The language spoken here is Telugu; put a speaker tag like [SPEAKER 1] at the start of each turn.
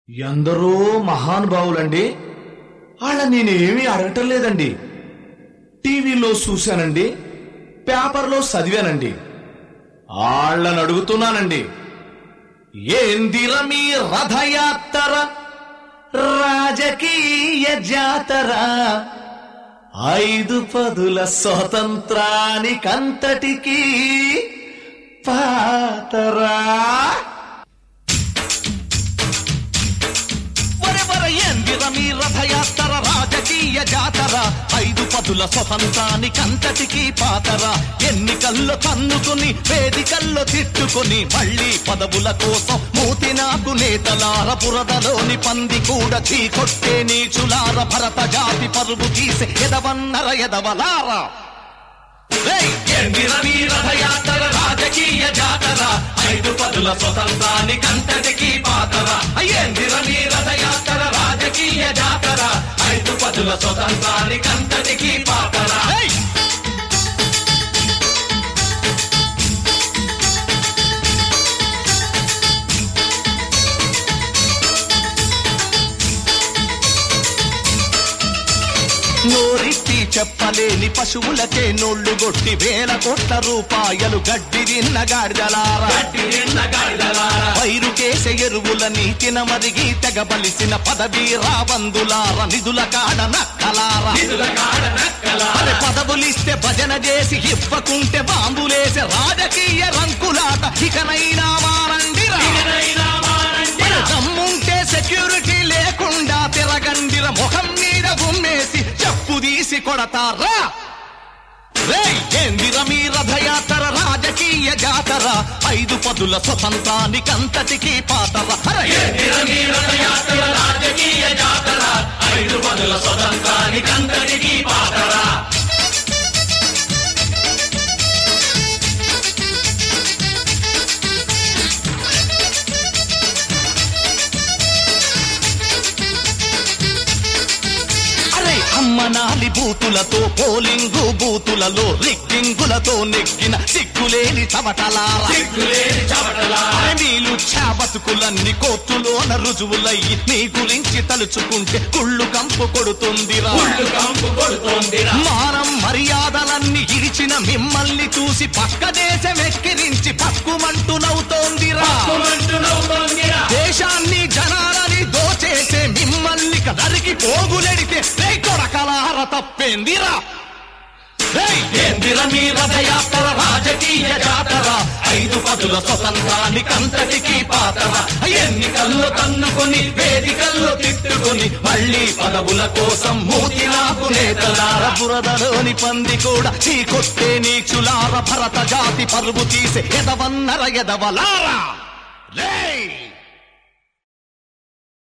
[SPEAKER 1] ఎందరో మహానుభావులండి వాళ్ళ నేనేమీ అడగటం లేదండి టీవీలో చూశానండి పేపర్లో చదివానండి వాళ్ళని అడుగుతున్నానండి ఏందిర మీ రథయాత్ర రాజకీయ జాతర ఐదు పదుల స్వతంత్రానికంతటికీ పాతరా
[SPEAKER 2] వరెవర ఎందిర మీ రథయాత్ర రాజకీయ జాతర ఐదు పదుల స్వతంత్రానికంతటికీ పాతర ఎన్నికల్లో తన్నుకుని వేదికల్లో తిట్టుకుని మళ్ళీ పదవుల కోసం మూతి నాకు నేతలార బురదలోని పంది కూడా చీకొట్టే నీచులార భరత జాతి పరుగు తీసే ఎదవన్నర ఎదవలారా ఏయ్! ఎందిర మీ రథయాత్ర రాజకీయ జాతర ఐదు పదుల స్వతంత్రానికంతటికీ పాతర ఎందిర మీ రథయాత్ర రాజకీయ జాతర ఐదు పదుల స్వతంత్రానికంతటికీ పాతర ఏయ్! నోరిట్టి చెప్పలేని పశువులకే నోళ్లు కొట్టి వేల కోట్ల రూపాయలు గడ్డి తిన్న గాడిదలారా వైరుకేసే ఎరువులని తినమరిగి తెగబలిసిన పదవి రాబందులార నిధుల కాడ నక్కలారా అరే పదవులిస్తే భజన చేసి ఇవ్వకుంటే బాంబులేసే రాజకీయ రంకులాట ఇకనైనా మారండిరా మరి దమ్ముంటే సెక్యూరిటీ లేకుండా తిరగండిర ముఖం మీద గుమ్మేసి చెప్పు తీసి కొడతారా రేయ్! ఏందిర మీ రథయాత్ర రాజకీయ జాతర ఐదు పదుల స్వతంత్రానికంతటికీ పాతర అరే! ఏందిర మీ రథయాత్ర రాజకీయ జాతర ఐదు పదుల స్వతంత్రానికంతటికీ పాతర అరే అమ్మనాలి బూతులతో పోలింగు బూతులలో రిగ్గింగులతో నెగ్గిన సిగ్గులేని చవటలారా అరే నీళ్ళు బతుకులన్నీ కోర్టులోన రుజువులయ్యి నీ గురించి తలుచుకుంటే కుళ్ళు కంపు కొడుతుందిరా మానం మర్యాదలన్నీ ఇడిచిన మిమ్మల్ని చూసి పక్క దేశం ఎక్కిరించి పక్కుమంటూ నవ్వుతోందిరా దేశాన్ని జనాలని దోచేసే మిమ్మల్ని నరికి పోగులెడితే రే కొడకలార తప్పేందిరా రేయ్! ఏందిర మీ రథయాత్ర రాజకీయ జాతర ఐదు పదుల స్వతంత్రానికంతటికీ పాతర ఎన్నికల్లో తన్నుకొని వేదికల్లో తిట్టుకొని మళ్ళీ పదవుల కోసం మూతి నాకు నేతలార బురదలోని పంది కూడా చీకొట్టే నీచులార భరత జాతి పరుగు తీసే ఎదవన్నర ఎదవలారా రేయ్